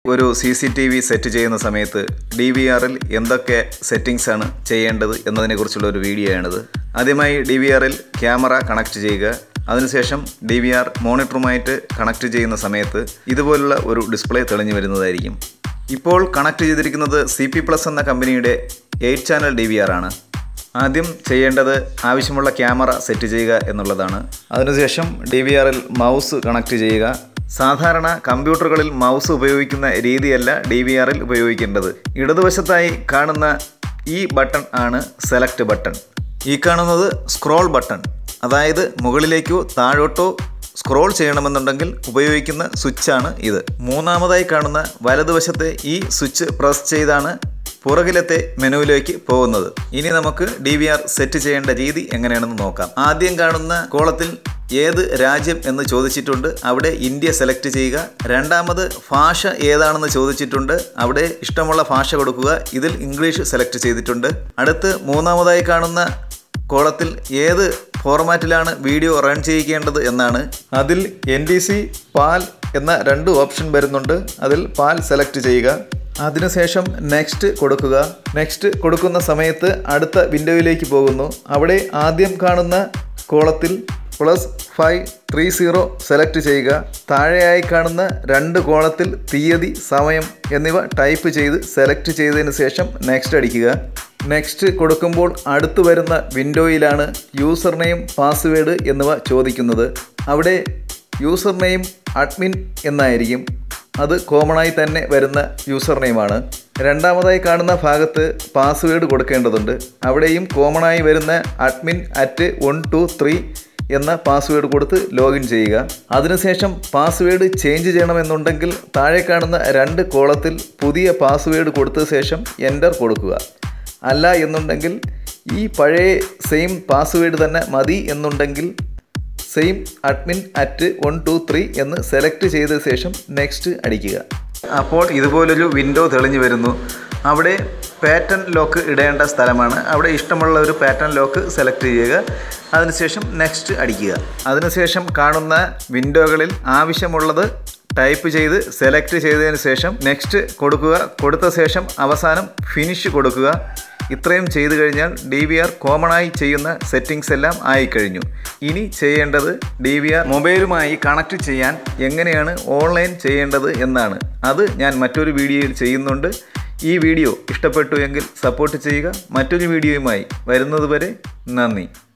ഒരു C C T V set ചെയ്യുന്ന സമയത്ത് ഡി വി ആറിൽ എന്തൊക്കെ സെറ്റിങ്സ് ആണ് ചെയ്യേണ്ടത് എന്നതിനെക്കുറിച്ചുള്ള ഒരു വീഡിയോ ആണിത് ആദ്യമായി ഡി വി ആറിൽ ക്യാമറ കണക്ട് ചെയ്യുക അതിനുശേഷം ഡി വി ആർ മോണിറ്ററുമായിട്ട് കണക്ട് ചെയ്യുന്ന സമയത്ത് ഇതുപോലുള്ള ഒരു ഡിസ്പ്ലേ തെളിഞ്ഞു വരുന്നതായിരിക്കും ഇപ്പോൾ കണക്ട് ചെയ്തിരിക്കുന്നത് സി പി പ്ലസ് എന്ന കമ്പനിയുടെ eight channel D V R ആണ് ആദ്യം ചെയ്യേണ്ടത് ആവശ്യമുള്ള ക്യാമറ സെറ്റ് ചെയ്യുക എന്നുള്ളതാണ് അതിനുശേഷം ഡി വി ആറിൽ മൗസ് കണക്ട് ചെയ്യുക സാധാരണ കമ്പ്യൂട്ടറുകളിൽ മൗസ് ഉപയോഗിക്കുന്ന രീതിയല്ല ഡി വി ആറിൽ ഉപയോഗിക്കേണ്ടത് ഇടതുവശത്തായി കാണുന്ന ഈ ബട്ടൺ ആണ് സെലക്ട് ബട്ടൺ ഈ കാണുന്നത് സ്ക്രോൾ ബട്ടൺ അതായത് മുകളിലേക്കോ താഴോട്ടോ സ്ക്രോൾ ചെയ്യണമെന്നുണ്ടെങ്കിൽ ഉപയോഗിക്കുന്ന സ്വിച്ചാണ് ഇത് മൂന്നാമതായി കാണുന്ന വലതുവശത്തെ ഈ സ്വിച്ച് പ്രസ് ചെയ്താണ് പുറകിലത്തെ മെനുവിലേക്ക് പോകുന്നത് ഇനി നമുക്ക് ഡി വി ആർ സെറ്റ് ചെയ്യേണ്ട രീതി എങ്ങനെയാണെന്ന് നോക്കാം ആദ്യം കാണുന്ന കോളത്തിൽ ഏത് രാജ്യം എന്ന് ചോദിച്ചിട്ടുണ്ട് അവിടെ ഇന്ത്യ സെലക്ട് ചെയ്യുക രണ്ടാമത് ഭാഷ ഏതാണെന്ന് ചോദിച്ചിട്ടുണ്ട് അവിടെ ഇഷ്ടമുള്ള ഭാഷ കൊടുക്കുക ഇതിൽ ഇംഗ്ലീഷ് സെലക്ട് ചെയ്തിട്ടുണ്ട് അടുത്ത് മൂന്നാമതായി കാണുന്ന കോളത്തിൽ ഏത് ഫോർമാറ്റിലാണ് വീഡിയോ റൺ ചെയ്യിക്കേണ്ടത് എന്നാണ് അതിൽ എൻ ഡി സി പാൽ എന്ന രണ്ട് ഓപ്ഷൻ വരുന്നുണ്ട് അതിൽ പാൽ സെലക്ട് ചെയ്യുക അതിനുശേഷം നെക്സ്റ്റ് കൊടുക്കുക നെക്സ്റ്റ് കൊടുക്കുന്ന സമയത്ത് അടുത്ത വിൻഡോയിലേക്ക് പോകുന്നു അവിടെ ആദ്യം കാണുന്ന കോളത്തിൽ plus five three zero select ചെയ്യുക താഴെയായി കാണുന്ന രണ്ട് കോളത്തിൽ തീയതി സമയം എന്നിവ ടൈപ്പ് ചെയ്ത് സെലക്ട് ചെയ്തതിന് ശേഷം നെക്സ്റ്റ് അടിക്കുക നെക്സ്റ്റ് കൊടുക്കുമ്പോൾ അടുത്ത് വരുന്ന വിൻഡോയിലാണ് യൂസർ നെയിം പാസ്വേഡ് എന്നിവ ചോദിക്കുന്നത് അവിടെ യൂസർ നെയിം അഡ്മിൻ എന്നായിരിക്കും അത് കോമണായി തന്നെ വരുന്ന യൂസർ നെയിമാണ് രണ്ടാമതായി കാണുന്ന ഭാഗത്ത് പാസ്വേഡ് കൊടുക്കേണ്ടതുണ്ട് അവിടെയും കോമണായി വരുന്ന admin at one two three എന്ന പാസ്വേഡ് കൊടുത്ത് ലോഗിൻ ചെയ്യുക അതിനുശേഷം പാസ്വേഡ് ചേഞ്ച് ചെയ്യണമെന്നുണ്ടെങ്കിൽ താഴെ കാണുന്ന രണ്ട് കോളത്തിൽ പുതിയ പാസ്വേഡ് കൊടുത്ത ശേഷം എൻ്റർ കൊടുക്കുക അല്ല എന്നുണ്ടെങ്കിൽ ഈ പഴയ സെയിം പാസ്വേഡ് തന്നെ മതി എന്നുണ്ടെങ്കിൽ same admin at one two three എന്ന് സെലക്ട് ചെയ്ത ശേഷം നെക്സ്റ്റ് അടിക്കുക അപ്പോൾ ഇതുപോലൊരു വിൻഡോ തെളിഞ്ഞു വരുന്നു അവിടെ പാറ്റേൺ ലോക്ക് ഇടേണ്ട സ്ഥലമാണ് അവിടെ ഇഷ്ടമുള്ള ഒരു പാറ്റേൺ ലോക്ക് സെലക്ട് ചെയ്യുക അതിനുശേഷം നെക്സ്റ്റ് അടിക്കുക അതിനുശേഷം കാണുന്ന വിൻഡോകളിൽ ആവശ്യമുള്ളത് ടൈപ്പ് ചെയ്ത് സെലക്ട് ചെയ്തതിന് ശേഷം നെക്സ്റ്റ് കൊടുക്കുക കൊടുത്ത ശേഷം അവസാനം ഫിനിഷ് കൊടുക്കുക ഇത്രയും ചെയ്തു കഴിഞ്ഞാൽ ഡി വി ആർ കോമൺ ആയി ചെയ്യുന്ന സെറ്റിങ്സ് എല്ലാം ആയിക്കഴിഞ്ഞു ഇനി ചെയ്യേണ്ടത് ഡി വി ആർ മൊബൈലുമായി കണക്ട് ചെയ്യാൻ എങ്ങനെയാണ് ഓൺലൈൻ ചെയ്യേണ്ടത് എന്നാണ് അത് ഞാൻ മറ്റൊരു വീഡിയോയിൽ ചെയ്യുന്നുണ്ട് ഈ വീഡിയോ ഇഷ്ടപ്പെട്ടു എങ്കിൽ സപ്പോർട്ട് ചെയ്യുക മറ്റൊരു വീഡിയോയുമായി വരുന്നതുവരെ നന്ദി